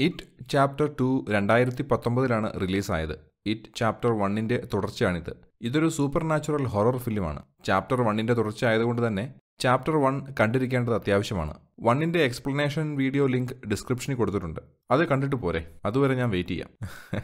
it chapter two രണ്ടായിരത്തി പത്തൊമ്പതിലാണ് റിലീസായത് it chapter വണ്ണിന്റെ തുടർച്ചയാണിത് ഇതൊരു സൂപ്പർ നാച്ചുറൽ ഹൊറർ ഫിലിമാണ് ചാപ്റ്റർ വണ്ണിന്റെ തുടർച്ചയായതുകൊണ്ട് തന്നെ ചാപ്റ്റർ വൺ കണ്ടിരിക്കേണ്ടത് അത്യാവശ്യമാണ് വണ്ണിന്റെ എക്സ്പ്ലനേഷൻ വീഡിയോ ലിങ്ക് ഡിസ്ക്രിപ്ഷനിൽ കൊടുത്തിട്ടുണ്ട് അത് കണ്ടിട്ട് പോരെ അതുവരെ ഞാൻ വെയിറ്റ് ചെയ്യാം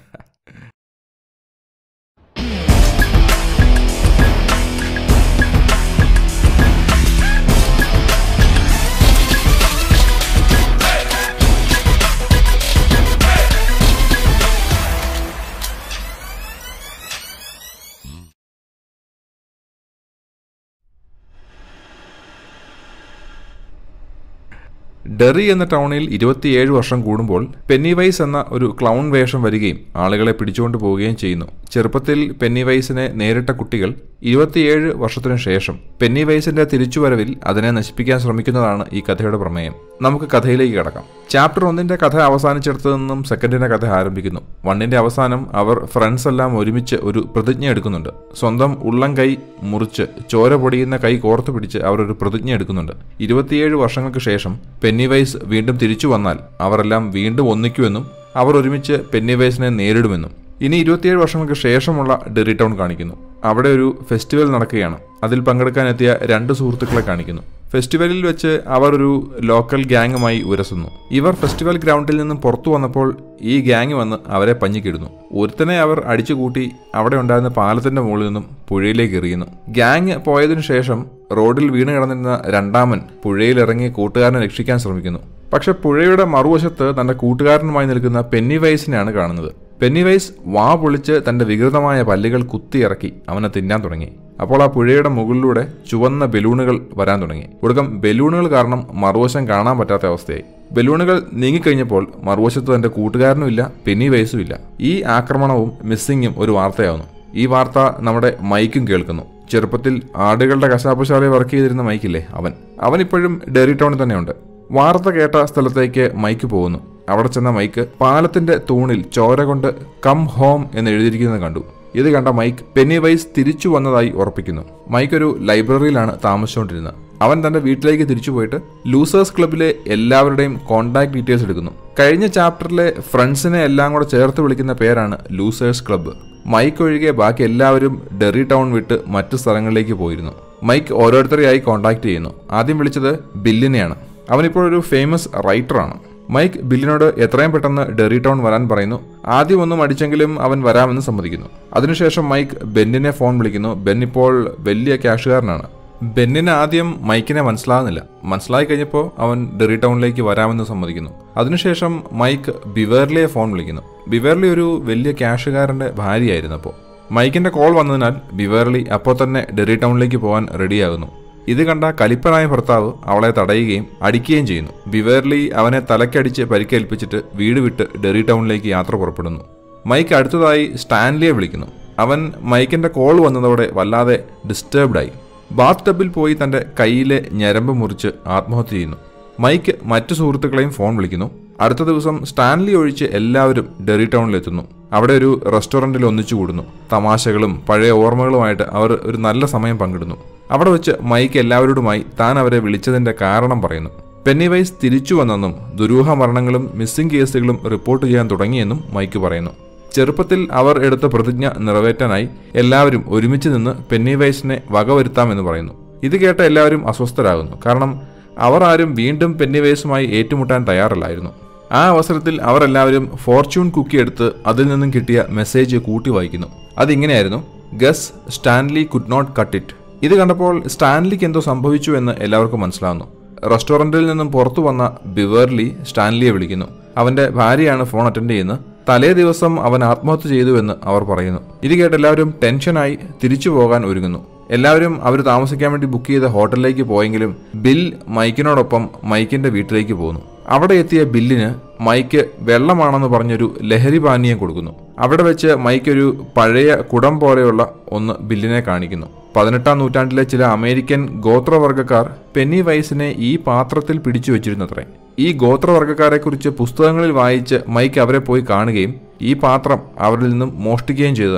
ഡെറി എന്ന ടൗണിൽ ഇരുപത്തിയേഴ് വർഷം കൂടുമ്പോൾ പെന്നിവൈസ് എന്ന ഒരു ക്ലൗൺ വേഷം വരികയും ആളുകളെ പിടിച്ചുകൊണ്ട് പോവുകയും ചെയ്യുന്നു ചെറുപ്പത്തിൽ പെന്നിവൈസിനെ നേരിട്ട കുട്ടികൾ ഇരുപത്തിയേഴ് വർഷത്തിനു ശേഷം പെന്നിവൈസിന്റെ തിരിച്ചുവരവിൽ അതിനെ നശിപ്പിക്കാൻ ശ്രമിക്കുന്നതാണ് ഈ കഥയുടെ പ്രമേയം നമുക്ക് കഥയിലേക്ക് കടക്കാം ചാപ്റ്റർ ഒന്നിന്റെ കഥ അവസാനിച്ചിടത്തു നിന്നും സെക്കൻഡിന്റെ കഥ ആരംഭിക്കുന്നു വണ്ണിന്റെ അവസാനം അവർ ഫ്രണ്ട്സ് എല്ലാം ഒരുമിച്ച് ഒരു പ്രതിജ്ഞ എടുക്കുന്നുണ്ട് സ്വന്തം ഉള്ളം കൈ മുറിച്ച് ചോര പൊടിയുന്ന കൈ കോർത്തു പിടിച്ച് അവർ ഒരു പ്രതിജ്ഞ എടുക്കുന്നുണ്ട് ഇരുപത്തിയേഴ് വർഷങ്ങൾക്ക് ശേഷം പെന്നിവൈസ് വീണ്ടും തിരിച്ചു വന്നാൽ അവരെല്ലാം വീണ്ടും ഒന്നിക്കുമെന്നും അവർ ഒരുമിച്ച് പെന്നിവൈസിനെ നേരിടുമെന്നും ഇനി ഇരുപത്തിയേഴ് വർഷങ്ങൾക്ക് ശേഷമുള്ള ഡെറി ടൗൺ കാണിക്കുന്നു അവിടെ ഒരു ഫെസ്റ്റിവൽ നടക്കുകയാണ് അതിൽ പങ്കെടുക്കാനെത്തിയ രണ്ട് സുഹൃത്തുക്കളെ കാണിക്കുന്നു ഫെസ്റ്റിവലിൽ വെച്ച് അവർ ഒരു ലോക്കൽ ഗ്യാങ്ങുമായി ഉരസുന്നു ഇവർ ഫെസ്റ്റിവൽ ഗ്രൗണ്ടിൽ നിന്നും പുറത്തു വന്നപ്പോൾ ഈ ഗ്യാങ് വന്ന് അവരെ പഞ്ഞിക്കിടുന്നു ഒരുത്തനെ അവർ അടിച്ചുകൂട്ടി അവിടെ ഉണ്ടായിരുന്ന പാലത്തിന്റെ മുകളിൽ നിന്നും പുഴയിലേക്ക് എറിയുന്നു ഗ്യാങ് പോയതിനു ശേഷം റോഡിൽ വീണ് കിടന്നിരുന്ന രണ്ടാമൻ പുഴയിലിറങ്ങി കൂട്ടുകാരനെ രക്ഷിക്കാൻ ശ്രമിക്കുന്നു പക്ഷെ പുഴയുടെ മറുവശത്ത് തന്റെ കൂട്ടുകാരനുമായി നിൽക്കുന്ന പെന്നിവൈസിനെയാണ് കാണുന്നത് പെന്നിവൈസ് വാ പൊളിച്ച് തന്റെ വികൃതമായ പല്ലുകൾ കുത്തിയിറക്കി അവനെ തിന്നാൻ തുടങ്ങി അപ്പോൾ ആ പുഴയുടെ മുകളിലൂടെ ചുവന്ന ബലൂണുകൾ വരാൻ തുടങ്ങി ഒടുക്കം ബലൂണുകൾ കാരണം മറുവശം കാണാൻ പറ്റാത്ത അവസ്ഥയായി ബലൂണുകൾ നീങ്ങിക്കഴിഞ്ഞപ്പോൾ മറുവശത്ത് തന്റെ കൂട്ടുകാരനുമില്ല പെന്നി വയസ്സും ഇല്ല ഈ ആക്രമണവും മിസ്സിങ്ങും ഒരു വാർത്തയാവുന്നു ഈ വാർത്ത നമ്മുടെ മൈക്കും കേൾക്കുന്നു ചെറുപ്പത്തിൽ ആടുകളുടെ കശാപ്പശാലയിൽ വർക്ക് ചെയ്തിരുന്ന മൈക്കില്ലേ അവൻ അവൻ ഇപ്പോഴും ഡെറി ടൗണിൽ തന്നെയുണ്ട് വാർത്ത കേട്ട സ്ഥലത്തേക്ക് മൈക്ക് പോകുന്നു അവിടെ ചെന്ന മൈക്ക് പാലത്തിന്റെ തൂണിൽ ചോര കൊണ്ട് കം ഹോം എന്ന് എഴുതിയിരിക്കുന്നത് കണ്ടു ഇത് കണ്ട മൈക്ക് പെന്നി വൈസ് തിരിച്ചു വന്നതായി ഉറപ്പിക്കുന്നു മൈക്ക് ഒരു ലൈബ്രറിയിലാണ് താമസിച്ചുകൊണ്ടിരുന്നത് അവൻ തന്റെ വീട്ടിലേക്ക് തിരിച്ചു പോയിട്ട് ലൂസേഴ്സ് ക്ലബിലെ എല്ലാവരുടെയും കോൺടാക്ട് ഡീറ്റെയിൽസ് എടുക്കുന്നു കഴിഞ്ഞ ചാപ്റ്ററിലെ ഫ്രണ്ട്സിനെ എല്ലാം കൂടെ ചേർത്ത് വിളിക്കുന്ന പേരാണ് ലൂസേഴ്സ് ക്ലബ്ബ് മൈക്ക് ഒഴികെ ബാക്കി എല്ലാവരും ഡെറി ടൗൺ വിട്ട് മറ്റു സ്ഥലങ്ങളിലേക്ക് പോയിരുന്നു മൈക്ക് ഓരോരുത്തരെയായി കോൺടാക്ട് ചെയ്യുന്നു ആദ്യം വിളിച്ചത് ബില്ലിനെയാണ് അവനിപ്പോൾ ഒരു ഫേമസ് റൈറ്ററാണ് മൈക്ക് ബില്ലിനോട് എത്രയും പെട്ടെന്ന് ഡെറി ടൗൺ വരാൻ പറയുന്നു ആദ്യം ഒന്നും അടിച്ചെങ്കിലും അവൻ വരാമെന്ന് സമ്മതിക്കുന്നു അതിനുശേഷം മൈക്ക് ബെന്നിനെ ഫോൺ വിളിക്കുന്നു ബെൻ ഇപ്പോൾ വലിയ ക്യാഷുകാരനാണ് ബെന്നിന് ആദ്യം മൈക്കിനെ മനസ്സിലാകുന്നില്ല മനസ്സിലായി കഴിഞ്ഞപ്പോൾ അവൻ ഡെറി ടൗണിലേക്ക് വരാമെന്ന് സമ്മതിക്കുന്നു അതിനുശേഷം മൈക്ക് ബിവേർലിയെ ഫോൺ വിളിക്കുന്നു ബിവേർലി ഒരു വലിയ ക്യാഷുകാരന്റെ ഭാര്യയായിരുന്നു അപ്പോൾ മൈക്കിന്റെ കോൾ വന്നതിനാൽ ബിവേർലി അപ്പോൾ തന്നെ ഡെറി ടൗണിലേക്ക് പോകാൻ റെഡിയാകുന്നു ഇത് കണ്ട കലിപ്പനായ ഭർത്താവ് അവളെ തടയുകയും അടിക്കുകയും ചെയ്യുന്നു ബിവേർലി അവനെ തലക്കടിച്ച് പരിക്കേൽപ്പിച്ചിട്ട് വീട് വിട്ട് ഡെറി ടൗണിലേക്ക് യാത്ര പുറപ്പെടുന്നു മൈക്ക് അടുത്തതായി സ്റ്റാൻലിയെ വിളിക്കുന്നു അവൻ മൈക്കിന്റെ കോൾ വന്നതോടെ വല്ലാതെ ഡിസ്റ്റർബ്ഡായി ബാത്ത് ടബിൽ പോയി തന്റെ കയ്യിലെ ഞരമ്പ് മുറിച്ച് ആത്മഹത്യ ചെയ്യുന്നു മൈക്ക് മറ്റു സുഹൃത്തുക്കളെയും ഫോൺ വിളിക്കുന്നു അടുത്ത ദിവസം സ്റ്റാൻലി ഒഴിച്ച് എല്ലാവരും ഡെറി ടൗണിലെത്തുന്നു അവിടെ ഒരു റെസ്റ്റോറൻറ്റിൽ ഒന്നിച്ചു കൂടുന്നു തമാശകളും പഴയ ഓർമ്മകളുമായിട്ട് അവർ ഒരു നല്ല സമയം പങ്കിടുന്നു അവിടെ വെച്ച് മൈക്ക് എല്ലാവരോടുമായി താൻ അവരെ വിളിച്ചതിന്റെ കാരണം പറയുന്നു പെന്നിവൈസ് തിരിച്ചു വന്നെന്നും ദുരൂഹ മരണങ്ങളും മിസ്സിംഗ് കേസുകളും റിപ്പോർട്ട് ചെയ്യാൻ തുടങ്ങിയെന്നും മൈക്ക് പറയുന്നു ചെറുപ്പത്തിൽ അവർ എടുത്ത പ്രതിജ്ഞ നിറവേറ്റാനായി എല്ലാവരും ഒരുമിച്ച് നിന്ന് പെന്നിവൈസിനെ വകവരുത്താമെന്ന് പറയുന്നു ഇത് കേട്ട എല്ലാവരും അസ്വസ്ഥരാകുന്നു കാരണം അവർ ആരും വീണ്ടും പെന്നിവൈസുമായി ഏറ്റുമുട്ടാൻ തയ്യാറല്ലായിരുന്നു ആ അവസരത്തിൽ അവർ എല്ലാവരും ഫോർച്യൂൺ കുക്കി എടുത്ത് അതിൽ നിന്നും കിട്ടിയ മെസ്സേജ് കൂട്ടി വായിക്കുന്നു അതിങ്ങനെയായിരുന്നു guess Stanley could not cut it ഇത് കണ്ടപ്പോൾ സ്റ്റാൻലിക്ക് എന്തോ സംഭവിച്ചു എന്ന് എല്ലാവർക്കും മനസ്സിലാവുന്നു റെസ്റ്റോറന്റിൽ നിന്നും പുറത്തു വന്ന ബിവേർലി സ്റ്റാൻലിയെ വിളിക്കുന്നു അവന്റെ ഭാര്യയാണ് ഫോൺ അറ്റൻഡ് ചെയ്യുന്നത് തലേ ദിവസം അവൻ ആത്മഹത്യ ചെയ്തു എന്ന് അവർ പറയുന്നു ഇത് കേട്ട് എല്ലാവരും ടെൻഷനായി തിരിച്ചു പോകാൻ ഒരുങ്ങുന്നു എല്ലാവരും അവർ താമസിക്കാൻ വേണ്ടി ബുക്ക് ചെയ്ത ഹോട്ടലിലേക്ക് പോയെങ്കിലും ബിൽ മൈക്കിനോടൊപ്പം മൈക്കിന്റെ വീട്ടിലേക്ക് പോകുന്നു അവിടെ എത്തിയ ബില്ലിന് മൈക്ക് വെള്ളമാണെന്ന് പറഞ്ഞൊരു ലഹരി പാനീയം കൊടുക്കുന്നു അവിടെ വെച്ച് മൈക്ക് ഒരു പഴയ കുടം പോലെയുള്ള ഒന്ന് ബില്ലിനെ കാണിക്കുന്നു പതിനെട്ടാം നൂറ്റാണ്ടിലെ ചില അമേരിക്കൻ ഗോത്രവർഗക്കാർ പെന്നി വൈസിനെ ഈ പാത്രത്തിൽ പിടിച്ചു വെച്ചിരുന്നത്രേ ഈ ഗോത്രവർഗക്കാരെക്കുറിച്ച് പുസ്തകങ്ങളിൽ വായിച്ച് മൈക്ക് അവരെ പോയി കാണുകയും ഈ പാത്രം അവരിൽ നിന്നും മോഷ്ടിക്കുകയും ചെയ്തതാണ്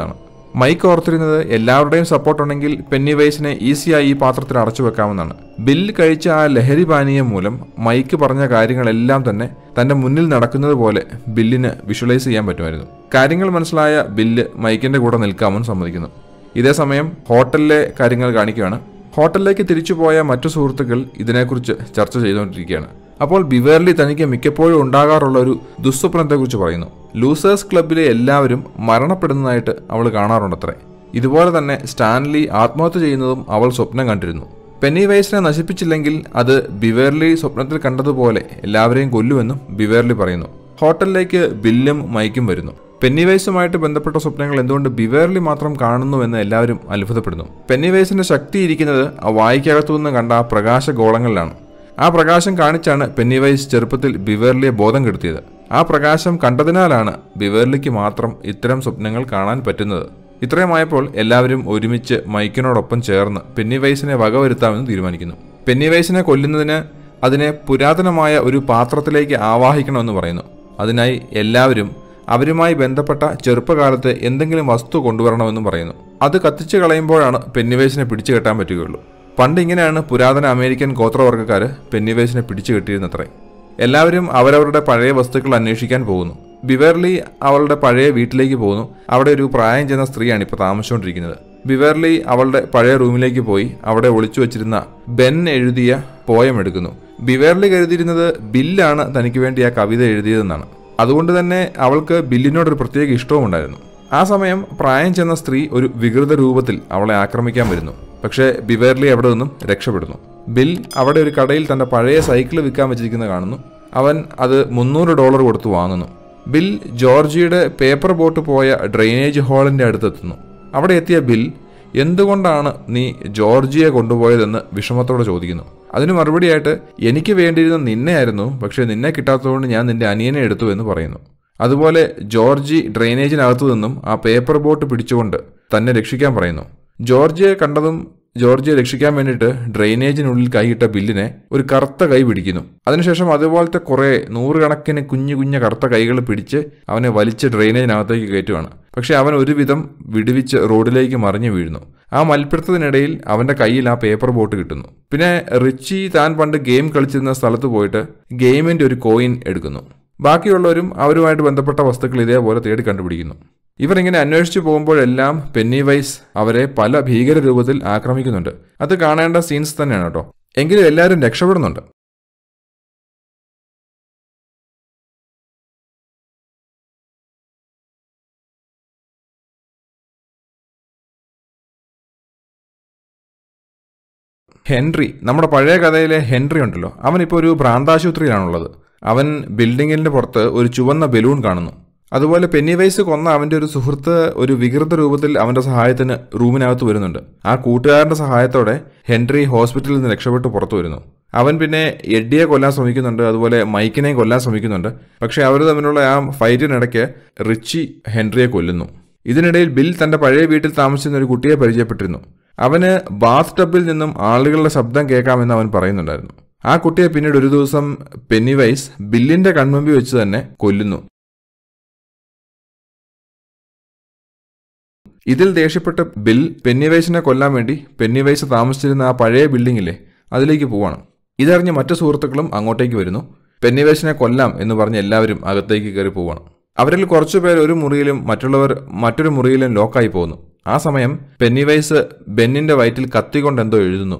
മൈക്ക് ഓർത്തിരുന്നത് എല്ലാവരുടെയും സപ്പോർട്ട് ഉണ്ടെങ്കിൽ പെന്നി വൈസിനെ ഈസിയായി ഈ പാത്രത്തിൽ അടച്ചു വെക്കാമെന്നാണ് ബില്ല് കഴിച്ച ആ ലഹരി പാനീയം മൂലം മൈക്ക് പറഞ്ഞ കാര്യങ്ങളെല്ലാം തന്നെ തന്റെ മുന്നിൽ നടക്കുന്നത് പോലെ ബില്ലിന് വിഷ്വലൈസ് ചെയ്യാൻ പറ്റുമായിരുന്നു കാര്യങ്ങൾ മനസ്സിലായ ബില്ല് മൈക്കിന്റെ കൂടെ നിൽക്കാമെന്ന് സമ്മതിക്കുന്നു ഇതേസമയം ഹോട്ടലിലെ കാര്യങ്ങൾ കാണിക്കുകയാണ് ഹോട്ടലിലേക്ക് തിരിച്ചുപോയ മറ്റു സുഹൃത്തുക്കൾ ഇതിനെക്കുറിച്ച് ചർച്ച ചെയ്തുകൊണ്ടിരിക്കുകയാണ് അപ്പോൾ ബിവേർലി തനിക്ക് മിക്കപ്പോഴും ഉണ്ടാകാറുള്ള ഒരു ദുസ്വപ്നത്തെക്കുറിച്ച് പറയുന്നു ലൂസേഴ്സ് ക്ലബിലെ എല്ലാവരും മരണപ്പെടുന്നതായിട്ട് അവൾ കാണാറുണ്ടത്രേ ഇതുപോലെ തന്നെ സ്റ്റാൻലി ആത്മഹത്യ ചെയ്യുന്നതും അവൾ സ്വപ്നം കണ്ടിരുന്നു പെന്നി വൈസിനെ നശിപ്പിച്ചില്ലെങ്കിൽ അത് ബിവേർലി സ്വപ്നത്തിൽ കണ്ടതുപോലെ എല്ലാവരെയും കൊല്ലുമെന്നും ബിവേർലി പറയുന്നു ഹോട്ടലിലേക്ക് ബില്ലും മൈക്കും വരുന്നു പെന്നിവൈസുമായിട്ട് ബന്ധപ്പെട്ട സ്വപ്നങ്ങൾ എന്തുകൊണ്ട് ബിവേർലി മാത്രം കാണുന്നുവെന്ന് എല്ലാവരും അത്ഭുതപ്പെടുന്നു പെന്നിവൈസിന്റെ ശക്തി ഇരിക്കുന്നത് ആ വായിക്കകത്തു നിന്ന് കണ്ട ആ പ്രകാശ ഗോളങ്ങളിലാണ് ആ പ്രകാശം കാണിച്ചാണ് പെന്നിവൈസ് ചെറുപ്പത്തിൽ ബിവേർലിയെ ബോധം കെടുത്തിയത് ആ പ്രകാശം കണ്ടതിനാലാണ് ബിവേർലിക്ക് മാത്രം ഇത്തരം സ്വപ്നങ്ങൾ കാണാൻ പറ്റുന്നത് ഇത്രയുമായപ്പോൾ എല്ലാവരും ഒരുമിച്ച് മൈക്കിനോടൊപ്പം ചേർന്ന് പെന്നിവൈസിനെ വകവരുത്താമെന്ന് തീരുമാനിക്കുന്നു പെന്നിവൈസിനെ കൊല്ലുന്നതിന് അതിനെ പുരാതനമായ ഒരു പാത്രത്തിലേക്ക് ആവാഹിക്കണമെന്ന് പറയുന്നു അതിനായി എല്ലാവരും അവരുമായി ബന്ധപ്പെട്ട ചെറുപ്പകാലത്ത് എന്തെങ്കിലും വസ്തു കൊണ്ടുവരണമെന്നും പറയുന്നു അത് കത്തിച്ചു കളയുമ്പോഴാണ് പെന്നിവേസിനെ പിടിച്ചു കെട്ടാൻ പറ്റുകയുള്ളൂ പണ്ട് ഇങ്ങനെയാണ് പുരാതന അമേരിക്കൻ ഗോത്രവർഗ്ഗക്കാർ പെന്നിവേസിനെ പിടിച്ചു കെട്ടിയിരുന്നത്രേ എല്ലാവരും അവരവരുടെ പഴയ വസ്തുക്കൾ അന്വേഷിക്കാൻ പോകുന്നു ബിവേർലി അവളുടെ പഴയ വീട്ടിലേക്ക് പോകുന്നു അവിടെ ഒരു പ്രായം ചെന്ന സ്ത്രീയാണ് ഇപ്പോൾ താമസിച്ചുകൊണ്ടിരിക്കുന്നത് ബിവേർലി അവളുടെ പഴയ റൂമിലേക്ക് പോയി അവിടെ ഒളിച്ചു വച്ചിരുന്ന ബെൻ എഴുതിയ പോയം എടുക്കുന്നു ബിവേർലി കരുതിയിരുന്നത് ബില്ലാണ് തനിക്ക് വേണ്ടി ആ കവിത എഴുതിയതെന്നാണ് അതുകൊണ്ട് തന്നെ അവൾക്ക് ബില്ലിനോടൊരു പ്രത്യേക ഇഷ്ടവും ഉണ്ടായിരുന്നു ആ സമയം പ്രായം ചെന്ന സ്ത്രീ ഒരു വികൃത രൂപത്തിൽ അവളെ ആക്രമിക്കാൻ വരുന്നു പക്ഷേ ബിവേർലി അവിടെ നിന്നും രക്ഷപ്പെടുന്നു ബിൽ അവിടെ ഒരു കടയിൽ തന്റെ പഴയ സൈക്കിൾ വിൽക്കാൻ വെച്ചിരിക്കുന്നത് കാണുന്നു അവൻ അത് മുന്നൂറ് ഡോളർ കൊടുത്ത് വാങ്ങുന്നു ബിൽ ജോർജിയുടെ പേപ്പർ ബോട്ട് പോയ ഡ്രെയിനേജ് ഹാളിന്റെ അടുത്തെത്തുന്നു അവിടെ എത്തിയ ബിൽ എന്തുകൊണ്ടാണ് നീ ജോർജിയെ കൊണ്ടുപോയതെന്ന് വിഷമത്തോടെ ചോദിക്കുന്നു അതിന് മറുപടിയായിട്ട് എനിക്ക് വേണ്ടിയിരുന്ന നിന്നെയായിരുന്നു പക്ഷേ നിന്നെ കിട്ടാത്തതുകൊണ്ട് ഞാൻ നിന്റെ അനിയനെ എടുത്തു എന്ന് പറയുന്നു അതുപോലെ ജോർജി ഡ്രെയിനേജിനകത്തു നിന്നും ആ പേപ്പർ ബോട്ട് പിടിച്ചുകൊണ്ട് തന്നെ രക്ഷിക്കാൻ പറയുന്നു ജോർജിയെ കണ്ടതും ജോർജിയെ രക്ഷിക്കാൻ വേണ്ടിയിട്ട് ഡ്രെയിനേജിനുള്ളിൽ കൈയിട്ട ബില്ലിനെ ഒരു കറുത്ത കൈ പിടിക്കുന്നു അതിനുശേഷം അതുപോലത്തെ കുറെ നൂറുകണക്കിന് കുഞ്ഞു കുഞ്ഞു കറുത്ത കൈകൾ പിടിച്ച് അവനെ വലിച്ച് ഡ്രെയിനേജിനകത്തേക്ക് കയറ്റുവാണ് പക്ഷെ അവൻ ഒരുവിധം വിടുവിച്ച് റോഡിലേക്ക് മറിഞ്ഞു വീഴുന്നു ആ മൽപ്പിടുത്തത്തിനിടയിൽ അവന്റെ കയ്യിൽ ആ പേപ്പർ ബോട്ട് കിട്ടുന്നു പിന്നെ റിച്ചി താൻ പണ്ട് ഗെയിം കളിച്ചിരുന്ന സ്ഥലത്ത് പോയിട്ട് ഗെയിമിന്റെ ഒരു കോയിൻ എടുക്കുന്നു ബാക്കിയുള്ളവരും അവരുമായിട്ട് ബന്ധപ്പെട്ട വസ്തുക്കൾ ഇതേപോലെ തേടി കണ്ടുപിടിക്കുന്നു ഇവർ ഇങ്ങനെ അന്വേഷിച്ചു പോകുമ്പോഴെല്ലാം പെന്നി വൈസ് അവരെ പല ഭീകര രൂപത്തിൽ ആക്രമിക്കുന്നുണ്ട് അത് കാണേണ്ട സീൻസ് തന്നെയാണ് കേട്ടോ എങ്കിലും എല്ലാവരും രക്ഷപ്പെടുന്നുണ്ട് ഹെൻറി നമ്മുടെ പഴയ കഥയിലെ ഹെൻറി ഉണ്ടല്ലോ അവനിപ്പോൾ ഒരു ഭ്രാന്താശുപത്രിയിലാണുള്ളത് അവൻ ബിൽഡിങ്ങിന്റെ പുറത്ത് ഒരു ചുവന്ന ബലൂൺ കാണുന്നു അതുപോലെ പെന്നിവൈസ് കൊന്ന അവന്റെ ഒരു സുഹൃത്ത് ഒരു വികൃത രൂപത്തിൽ അവന്റെ സഹായത്തിന് റൂമിനകത്ത് വരുന്നുണ്ട് ആ കൂട്ടുകാരന്റെ സഹായത്തോടെ ഹെൻറി ഹോസ്പിറ്റലിൽ നിന്ന് രക്ഷപ്പെട്ട് പുറത്തു വരുന്നു അവൻ പിന്നെ എഡ്ഡിയെ കൊല്ലാൻ ശ്രമിക്കുന്നുണ്ട് അതുപോലെ മൈക്കിനെയും കൊല്ലാൻ ശ്രമിക്കുന്നുണ്ട് പക്ഷെ അവർ തമ്മിലുള്ള ആ ഫൈറ്റിനിടയ്ക്ക് റിച്ചി ഹെൻറിയെ കൊല്ലുന്നു ഇതിനിടയിൽ ബിൽ തന്റെ പഴയ വീട്ടിൽ താമസിച്ചിരുന്ന ഒരു കുട്ടിയെ പരിചയപ്പെട്ടിരുന്നു അവന് ബാത്ത് ടബിൽ നിന്നും ആളുകളുടെ ശബ്ദം കേൾക്കാമെന്ന് അവൻ പറയുന്നുണ്ടായിരുന്നു ആ കുട്ടിയെ പിന്നീട് ഒരു ദിവസം പെന്നിവൈസ് ബില്ലിന്റെ കൺമുമ്പിൽ വെച്ച് തന്നെ കൊല്ലുന്നു ഇതിൽ ദേഷ്യപ്പെട്ട് ബിൽ പെന്നിവൈസിനെ കൊല്ലാൻ വേണ്ടി പെന്നിവൈസ് താമസിച്ചിരുന്ന ആ പഴയ ബിൽഡിങ്ങില്ലേ അതിലേക്ക് പോവാണ് ഇതറിഞ്ഞ് മറ്റു സുഹൃത്തുക്കളും അങ്ങോട്ടേക്ക് വരുന്നു പെന്നിവൈസിനെ കൊല്ലാം എന്ന് പറഞ്ഞ് എല്ലാവരും അകത്തേക്ക് കയറി പോവാണ് അവരിൽ കുറച്ചുപേർ ഒരു മുറിയിലും മറ്റുള്ളവർ മറ്റൊരു മുറിയിലും ലോക്കായി പോകുന്നു ആ സമയം പെന്നിവൈസ് ബെന്നിന്റെ വയറ്റിൽ കത്തിക്കൊണ്ട് എന്തോ എഴുതുന്നു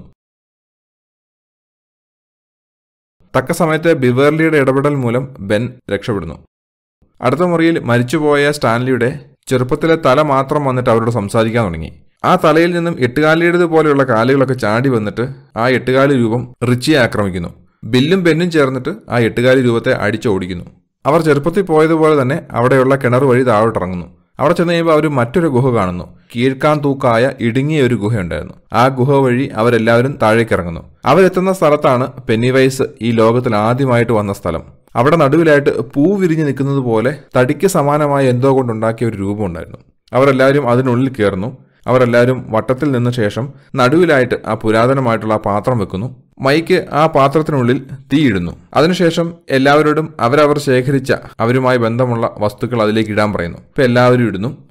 തക്ക സമയത്ത് ബിവേർലിയുടെ ഇടപെടൽ മൂലം ബെൻ രക്ഷപ്പെടുന്നു അടുത്ത മുറിയിൽ മരിച്ചുപോയ സ്റ്റാൻലിയുടെ ചെറുപ്പത്തിലെ തല മാത്രം വന്നിട്ട് അവരോട് സംസാരിക്കാൻ തുടങ്ങി ആ തലയിൽ നിന്നും എട്ടുകാലിയുടേത് പോലെയുള്ള കാലുകളൊക്കെ ചാടി വന്നിട്ട് ആ എട്ടുകാലി രൂപം റിച്ചിയെ ആക്രമിക്കുന്നു ബില്ലും ബെന്നും ചേർന്നിട്ട് ആ എട്ടുകാലി രൂപത്തെ അടിച്ചോടിക്കുന്നു അവർ ചെറുപ്പത്തിൽ പോയതുപോലെ തന്നെ അവിടെയുള്ള കിണർ വഴി താഴോട്ടിറങ്ങുന്നു അവിടെ ചെന്ന് കഴിയുമ്പോൾ അവർ മറ്റൊരു ഗുഹ കാണുന്നു കീഴ്ക്കാൻ തൂക്കായ ഇടുങ്ങിയ ഒരു ഗുഹയുണ്ടായിരുന്നു ആ ഗുഹ വഴി അവരെല്ലാവരും താഴേക്ക് ഇറങ്ങുന്നു അവരെത്തുന്ന സ്ഥലത്താണ് പെന്നിവൈസ് ഈ ലോകത്തിൽ ആദ്യമായിട്ട് വന്ന സ്ഥലം അവിടെ നടുവിലായിട്ട് പൂ വിരിഞ്ഞ് നിൽക്കുന്നത് പോലെ തടിക്ക് സമാനമായ എന്തോ കൊണ്ടുണ്ടാക്കിയ ഒരു രൂപം ഉണ്ടായിരുന്നു അവരെല്ലാവരും അതിനുള്ളിൽ കയറുന്നു അവരെല്ലാവരും വട്ടത്തിൽ നിന്ന ശേഷം നടുവിലായിട്ട് ആ പുരാതനമായിട്ടുള്ള ആ പാത്രം വെക്കുന്നു മൈക്ക് ആ പാത്രത്തിനുള്ളിൽ തീയിടുന്നു അതിനുശേഷം എല്ലാവരോടും അവരവർ ശേഖരിച്ച അവരുമായി ബന്ധമുള്ള വസ്തുക്കൾ അതിലേക്ക് ഇടാൻ പറയുന്നു ഇപ്പൊ എല്ലാവരും ഇടുന്നു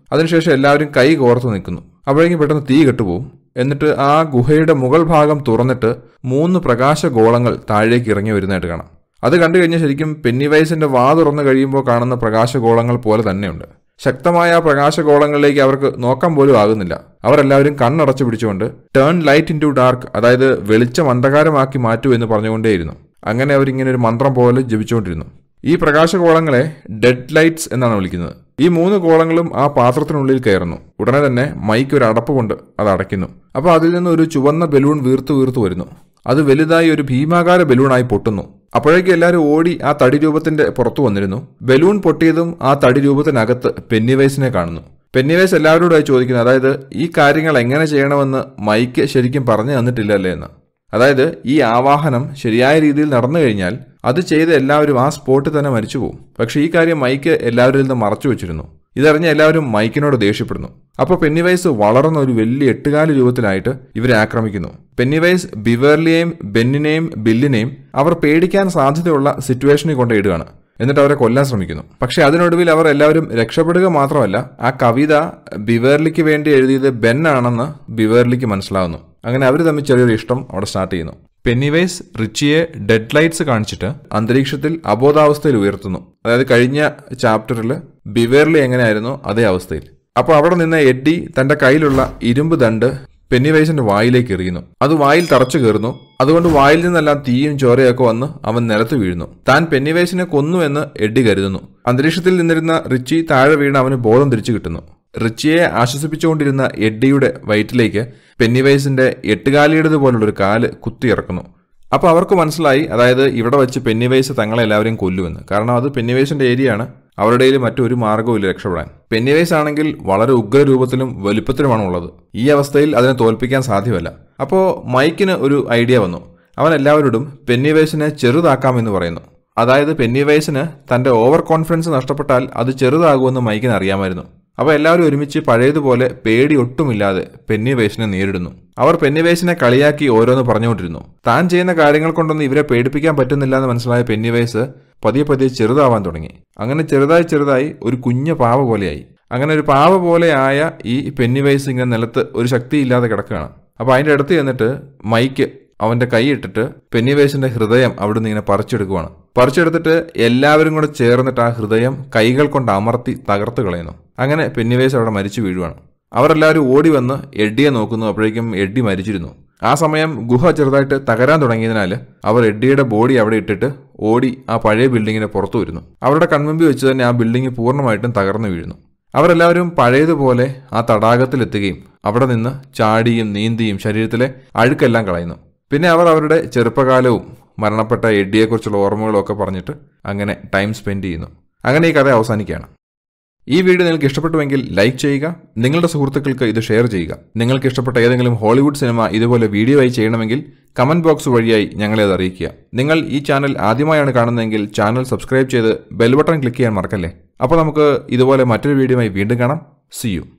അതിനുശേഷം എല്ലാവരും കൈ കോർത്ത് നിൽക്കുന്നു അപ്പോഴേക്കും പെട്ടെന്ന് തീ കെട്ടുപോകും എന്നിട്ട് ആ ഗുഹയുടെ മുകൾ ഭാഗം തുറന്നിട്ട് മൂന്ന് പ്രകാശഗോളങ്ങൾ താഴേക്ക് ഇറങ്ങി വരുന്നതായിട്ട് കാണാം അത് കണ്ടു കഴിഞ്ഞാൽ ശരിക്കും പെന്നിവൈസിന്റെ വാ തുറന്നു കഴിയുമ്പോൾ കാണുന്ന പ്രകാശഗോളങ്ങൾ പോലെ തന്നെയുണ്ട് ശക്തമായ ആ പ്രകാശഗോളങ്ങളിലേക്ക് അവർക്ക് നോക്കാൻ പോലും ആകുന്നില്ല അവരെല്ലാവരും കണ്ണടച്ചു പിടിച്ചുകൊണ്ട് turn light in to dark അതായത് വെളിച്ചം അന്ധകാരമാക്കി മാറ്റൂ എന്ന് പറഞ്ഞുകൊണ്ടേയിരുന്നു അങ്ങനെ അവരിങ്ങനെ ഒരു മന്ത്രം പോലെ ജപിച്ചുകൊണ്ടിരുന്നു ഈ പ്രകാശഗോളങ്ങളെ ഡെഡ് ലൈറ്റ്സ് എന്നാണ് വിളിക്കുന്നത് ഈ മൂന്ന് ഗോളങ്ങളും ആ പാത്രത്തിനുള്ളിൽ കയറുന്നു ഉടനെ തന്നെ മൈക്ക് ഒരു അടപ്പ് കൊണ്ട് അത് അടയ്ക്കുന്നു അപ്പോൾ അതിൽ നിന്ന് ഒരു ചുവന്ന ബലൂൺ വീർത്തു വീർത്തു വരുന്നു അത് വലുതായി ഒരു ഭീമാകാര ബലൂണായി പൊട്ടുന്നു അപ്പോഴേക്കും എല്ലാവരും ഓടി ആ തടി രൂപത്തിന്റെ പുറത്തു വന്നിരുന്നു ബലൂൺ പൊട്ടിയതും ആ തടി രൂപത്തിനകത്ത് പെന്നിവൈസിനെ കാണുന്നു പെന്നിവൈസ് എല്ലാവരോടായി ചോദിക്കുന്നു അതായത് ഈ കാര്യങ്ങൾ എങ്ങനെ ചെയ്യണമെന്ന് മൈക്ക് ശരിക്കും പറഞ്ഞു തന്നിട്ടില്ലല്ലേ എന്ന് അതായത് ഈ ആവാഹനം ശരിയായ രീതിയിൽ നടന്നു കഴിഞ്ഞാൽ അത് ചെയ്ത് എല്ലാവരും ആ സ്പോട്ടിൽ തന്നെ മരിച്ചു പോകും പക്ഷേ ഈ കാര്യം മൈക്ക് എല്ലാവരിൽ നിന്ന് മറച്ചു വെച്ചിരുന്നു ഇതറിഞ്ഞ എല്ലാവരും മൈക്കിനോട് ദേഷ്യപ്പെടുന്നു അപ്പോൾ പെന്നിവൈസ് വളർന്ന ഒരു വലിയ എട്ടുകാലി രൂപത്തിലായിട്ട് ഇവരെ ആക്രമിക്കുന്നു പെന്നിവൈസ് ബിവേർലിയെയും ബെന്നിനെയും ബില്ലിനെയും അവർ പേടിക്കാൻ സാധ്യതയുള്ള സിറ്റുവേഷനിൽ കൊണ്ട് ഇടുകയാണ് എന്നിട്ട് അവരെ കൊല്ലാൻ ശ്രമിക്കുന്നു പക്ഷെ അതിനൊടുവിൽ അവർ എല്ലാവരും രക്ഷപ്പെടുക മാത്രമല്ല ആ കവിത ബിവേർലിക്ക് വേണ്ടി എഴുതിയത് ബെൻ ആണെന്ന് ബിവേർലിക്ക് മനസ്സിലാവുന്നു അങ്ങനെ അവർ തമ്മിൽ ചെറിയൊരു ഇഷ്ടം അവിടെ സ്റ്റാർട്ട് ചെയ്യുന്നു പെന്നിവൈസ് റിച്ചിയെ ഡെഡ് ലൈറ്റ്സ് കാണിച്ചിട്ട് അന്തരീക്ഷത്തിൽ അബോധാവസ്ഥയിൽ ഉയർത്തുന്നു അതായത് കഴിഞ്ഞ ചാപ്റ്ററിൽ ബിവേർലി എങ്ങനെയായിരുന്നു അതേ അവസ്ഥയിൽ അപ്പോൾ അവിടെ നിന്ന് എഡ്ഡി തന്റെ കയ്യിലുള്ള ഇരുമ്പ് ദണ്ട് പെന്നിവൈസിന്റെ വായിലേക്ക് എറിയുന്നു അത് വായിൽ തറച്ചു കയറുന്നു അതുകൊണ്ട് വായിൽ നിന്നെല്ലാം തീയും ചോരയൊക്കെ വന്ന് അവൻ നിലത്ത് വീഴുന്നു താൻ പെന്നിവൈസിനെ കൊന്നു എന്ന് എഡ്ഡി കരുതുന്നു അന്തരീക്ഷത്തിൽ നിന്നിരുന്ന റിച്ചി താഴെ വീണ് അവന് ബോധം തിരിച്ചു കിട്ടുന്നു റിച്ചിയെ ആശ്വസിപ്പിച്ചുകൊണ്ടിരുന്ന എഡ്ഡിയുടെ വയറ്റിലേക്ക് പെന്നിവൈസിന്റെ എട്ടുകാലിയുടേതുപോലുള്ളൊരു കാല് കുത്തിയിറക്കുന്നു അപ്പോൾ അവർക്ക് മനസ്സിലായി അതായത് ഇവിടെ വെച്ച് പെന്നിവൈസ് തങ്ങളെ എല്ലാവരെയും കൊല്ലുമെന്ന് കാരണം അത് പെന്നിവൈസിന്റെ ഏരിയയാണ് അവരുടെ കയ്യിൽ മറ്റൊരു മാർഗ്ഗവുമില്ല രക്ഷപ്പെടാൻ പെന്നിവൈസ് ആണെങ്കിൽ വളരെ ഉഗ്രരൂപത്തിലും വലുപ്പത്തിലുമാണ് ഉള്ളത് ഈ അവസ്ഥയിൽ അതിനെ തോൽപ്പിക്കാൻ സാധ്യമല്ല അപ്പോൾ മൈക്കിന് ഒരു ഐഡിയ വന്നു അവൻ എല്ലാവരോടും പെന്നിവൈസിനെ ചെറുതാക്കാമെന്ന് പറയുന്നു അതായത് പെന്നിവൈസിന് തന്റെ ഓവർ കോൺഫിഡൻസ് നഷ്ടപ്പെട്ടാൽ അത് ചെറുതാകുമെന്ന് മൈക്കിന് അറിയാമായിരുന്നു അപ്പോൾ എല്ലാവരും ഒരുമിച്ച് പഴയതുപോലെ പേടി ഒട്ടുമില്ലാതെ പെന്നിവൈസിനെ നേരിടുന്നു അവർ പെന്നിവൈസിനെ കളിയാക്കി ഓരോന്ന് പറഞ്ഞുകൊണ്ടിരുന്നു താൻ ചെയ്യുന്ന കാര്യങ്ങൾ കൊണ്ടൊന്നും ഇവരെ പേടിപ്പിക്കാൻ പറ്റുന്നില്ല എന്ന് മനസ്സിലായ പെന്നിവൈസ് പതിയെ പതിയെ ചെറുതാവാൻ തുടങ്ങി അങ്ങനെ ചെറുതായി ചെറുതായി ഒരു കുഞ്ഞ പാവ പോലെയായി അങ്ങനെ ഒരു പാവ പോലെയായ ഈ പെന്നിവൈസ് ഇങ്ങനെ നിലത്ത് ഒരു ശക്തിയില്ലാതെ കിടക്കുകയാണ് അപ്പോൾ അതിൻ്റെ അടുത്ത് ചെന്നിട്ട് മൈക്ക് അവന്റെ കൈ ഇട്ടിട്ട് പെന്നിവേസിന്റെ ഹൃദയം അവിടുന്ന് ഇങ്ങനെ പറിച്ചെടുക്കുവാണ് പറിച്ചെടുത്തിട്ട് എല്ലാവരും കൂടെ ചേർന്നിട്ട് ആ ഹൃദയം കൈകൾ കൊണ്ട് അമർത്തി തകർത്ത് കളയുന്നു അങ്ങനെ പെന്നിവേസ് അവിടെ മരിച്ചു വീഴുവാണ് അവരെല്ലാവരും ഓടി വന്ന് എഡ്ഡിയെ നോക്കുന്നു അപ്പോഴേക്കും എഡ്ഡി മരിച്ചിരുന്നു ആ സമയം ഗുഹ ചെറുതായിട്ട് തകരാൻ തുടങ്ങിയതിനാൽ അവർ എഡ്ഡിയുടെ ബോഡി അവിടെ ഇട്ടിട്ട് ഓടി ആ പഴയ ബിൽഡിങ്ങിന് പുറത്തു വരുന്നു അവരുടെ കൺമുമ്പിൽ വെച്ച് തന്നെ ആ ബിൽഡിംഗ് പൂർണ്ണമായിട്ടും തകർന്നു വീഴുന്നു അവരെല്ലാവരും പഴയതുപോലെ ആ തടാകത്തിലെത്തുകയും അവിടെ നിന്ന് ചാടിയും നീന്തിയും ശരീരത്തിലെ അഴുക്കെല്ലാം കളയുന്നു പിന്നെ അവർ അവരുടെ ചെറുപ്പകാലവും മരണപ്പെട്ട എഡ്ഡിയെക്കുറിച്ചുള്ള ഓർമ്മകളും ഒക്കെ പറഞ്ഞിട്ട് അങ്ങനെ ടൈം സ്പെൻഡ് ചെയ്യുന്നു അങ്ങനെ ഈ കഥ അവസാനിക്കുകയാണ് ഈ വീഡിയോ നിങ്ങൾക്ക് ഇഷ്ടപ്പെട്ടുവെങ്കിൽ ലൈക്ക് ചെയ്യുക നിങ്ങളുടെ സുഹൃത്തുക്കൾക്ക് ഇത് ഷെയർ ചെയ്യുക നിങ്ങൾക്ക് ഇഷ്ടപ്പെട്ട ഏതെങ്കിലും ഹോളിവുഡ് സിനിമ ഇതുപോലെ വീഡിയോ ആയി ചെയ്യണമെങ്കിൽ കമന്റ് ബോക്സ് വഴിയായി ഞങ്ങളെ അത് അറിയിക്കുക നിങ്ങൾ ഈ ചാനൽ ആദ്യമായാണ് കാണുന്നതെങ്കിൽ ചാനൽ സബ്സ്ക്രൈബ് ചെയ്ത് ബെൽ ബട്ടൺ ക്ലിക്ക് ചെയ്യാൻ മറക്കല്ലേ അപ്പോൾ നമുക്ക് ഇതുപോലെ മറ്റൊരു വീഡിയോയുമായി വീണ്ടും കാണാം സി യു